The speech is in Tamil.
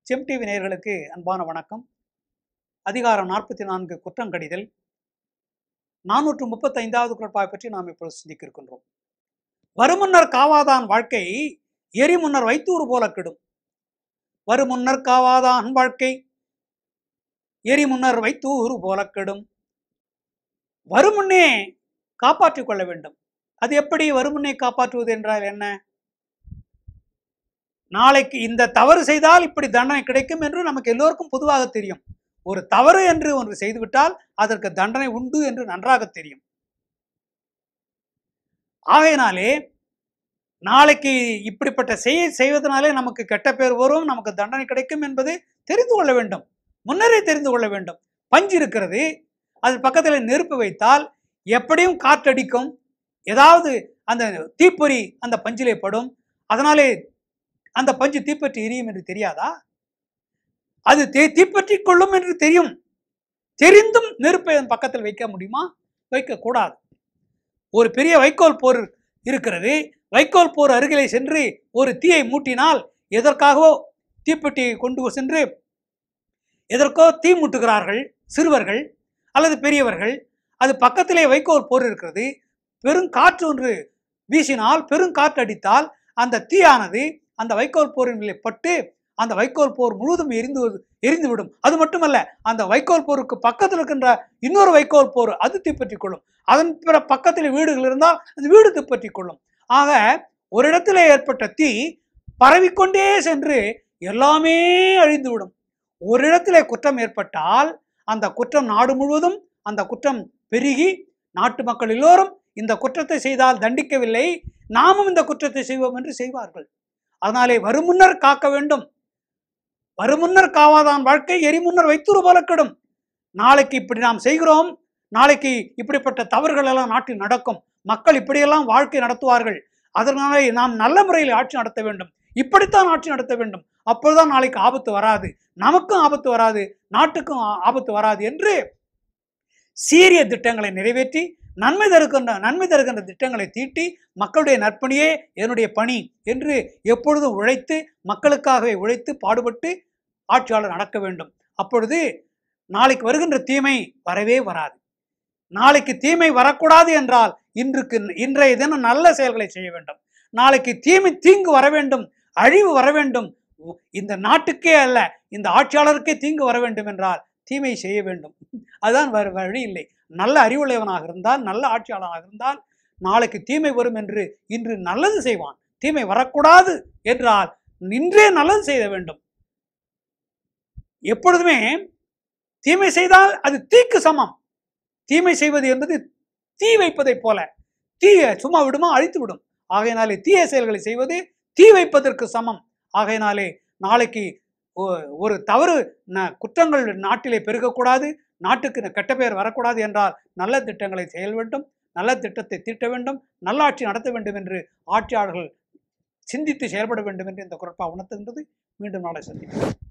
செம் டிவி நேயர்களுக்கு அன்பான வணக்கம் அதிகாரம் நாற்பத்தி நான்கு குற்றம் கடிதல் நானூற்று முப்பத்தைந்தாவது குரட்பாவை பற்றி நாம் இப்பொழுது சிந்திக்க இருக்கின்றோம் வருமுன்னர் காவாதான் வாழ்க்கை எரிமுன்னர் வைத்தூறு போல கெடும் வருமுன்னர் காவாதான் வாழ்க்கை எரிமுன்னர் வைத்தூறு போல கெடும் வருமுன்னே காப்பாற்றிக் கொள்ள வேண்டும் அது எப்படி வருமுன்னே காப்பாற்றுவது என்றால் என்ன நாளைக்கு இந்த தவறு செய்தால் இப்படி தண்டனை கிடைக்கும் என்று நமக்கு எல்லோருக்கும் பொதுவாக தெரியும் ஒரு தவறு என்று ஒன்று செய்துவிட்டால் அதற்கு தண்டனை உண்டு என்று நன்றாக தெரியும் ஆகையினாலே நாளைக்கு இப்படிப்பட்ட செய்ய செய்வதனாலே நமக்கு கெட்ட பேர் வரும் நமக்கு தண்டனை கிடைக்கும் என்பது தெரிந்து கொள்ள வேண்டும் முன்னரே தெரிந்து கொள்ள வேண்டும் பஞ்சு இருக்கிறது அது பக்கத்தில் நெருப்பு வைத்தால் எப்படியும் காற்றடிக்கும் ஏதாவது அந்த தீப்பொறி அந்த பஞ்சிலே படும் அதனாலே அந்த பஞ்சு தீப்பற்றி எரியும் என்று தெரியாதா அது தீ- தீப்பற்றிக் கொள்ளும் என்று தெரியும் தெரிந்தும் நெருப்பை அதன் பக்கத்தில் வைக்க முடியுமா வைக்கக்கூடாது ஒரு பெரிய வைக்கோல் போர் இருக்கிறது வைக்கோல் போர் அருகிலே சென்று ஒரு தீயை மூட்டினால் எதற்காகவோ தீப்பெட்டியை கொண்டு சென்று எதற்கோ தீ மூட்டுகிறார்கள் சிறுவர்கள் அல்லது பெரியவர்கள் அது பக்கத்திலே வைக்கோல் போர் இருக்கிறது பெருங்காற்று ஒன்று வீசினால் பெருங்காற்று அடித்தால் அந்த தீயானது அந்த வைக்கோல் போரின் மேலே பட்டு அந்த வைக்கோல் போர் முழுவதும் எரிந்து எரிந்துவிடும் அது மட்டுமல்ல அந்த வைக்கோல் போருக்கு பக்கத்தில் இருக்கின்ற இன்னொரு வைக்கோல் போர் அது தீப்பற்றிக் கொள்ளும் அதன் பிற பக்கத்தில் வீடுகள் இருந்தால் அந்த வீடு தீப்பற்றிக் கொள்ளும் ஆக ஒரு இடத்துல ஏற்பட்ட தீ பரவிக்கொண்டே சென்று எல்லாமே அழிந்துவிடும் ஒரு இடத்திலே குற்றம் ஏற்பட்டால் அந்த குற்றம் நாடு முழுவதும் அந்த குற்றம் பெருகி நாட்டு மக்கள் எல்லோரும் இந்த குற்றத்தை செய்தால் தண்டிக்கவில்லை நாமும் இந்த குற்றத்தை செய்வோம் என்று செய்வார்கள் அதனாலே வருமுன்னர் காக்க வேண்டும் வருமுன்னர் காவாதான் வாழ்க்கை எரிமுன்னர் வைத்துரு போல கெடும் நாளைக்கு இப்படி நாம் செய்கிறோம் நாளைக்கு இப்படிப்பட்ட தவறுகள் எல்லாம் நாட்டில் நடக்கும் மக்கள் இப்படியெல்லாம் வாழ்க்கை நடத்துவார்கள் அதனாலே நாம் நல்ல முறையில் ஆட்சி நடத்த வேண்டும் இப்படித்தான் ஆட்சி நடத்த வேண்டும் அப்பொழுதுதான் நாளைக்கு ஆபத்து வராது நமக்கும் ஆபத்து வராது நாட்டுக்கும் ஆ- ஆபத்து வராது என்று சீரிய திட்டங்களை நிறைவேற்றி நன்மை தருகின்ற நன்மை தருகின்ற திட்டங்களை தீட்டி மக்களுடைய நற்பணியே என்னுடைய பணி என்று எப்பொழுதும் உழைத்து மக்களுக்காகவே உழைத்து பாடுபட்டு ஆட்சியாளர் நடக்க வேண்டும் அப்பொழுது நாளைக்கு வருகின்ற தீமை வரவே வராது நாளைக்கு தீமை வரக்கூடாது என்றால் இன்றுக்கு இன்றைய தினம் நல்ல செயல்களை செய்ய வேண்டும் நாளைக்கு தீமை தீங்கு வர வேண்டும் அழிவு வர வேண்டும் இந்த நாட்டுக்கே அல்ல இந்த ஆட்சியாளருக்கே தீங்கு வர வேண்டும் என்றால் தீமை செய்ய வேண்டும் அதுதான் வேறு வழி இல்லை நல்ல அறிவுடையவனாக இருந்தால் நல்ல ஆட்சியாளராக இருந்தால் நாளைக்கு தீமை வரும் என்று இன்று நல்லது செய்வான் தீமை வரக்கூடாது என்றால் இன்றே நல்லது செய்ய வேண்டும் எப்பொழுதுமே தீமை செய்தால் அது தீக்கு சமம் தீமை செய்வது என்பது தீ வைப்பதைப் போல தீய சும்மா விடுமா அழித்து விடும் ஆகையினாலே தீய செயல்களை செய்வது தீ வைப்பதற்கு சமம் ஆகையினாலே நாளைக்கு ஒ- ஒரு தவறு ந- குற்றங்கள் நாட்டிலே பெருகக்கூடாது நாட்டுக்கு கெட்ட பெயர் வரக்கூடாது என்றால் நல்ல திட்டங்களை செயல் வேண்டும் நல்ல திட்டத்தை தீட்ட வேண்டும் நல்லாட்சி நடத்த வேண்டும் என்று ஆட்சியாளர்கள் சிந்தித்து செயல்பட வேண்டும் என்று இந்த குரட்பா உணர்த்துகின்றது மீண்டும் நாளை சந்திப்போம்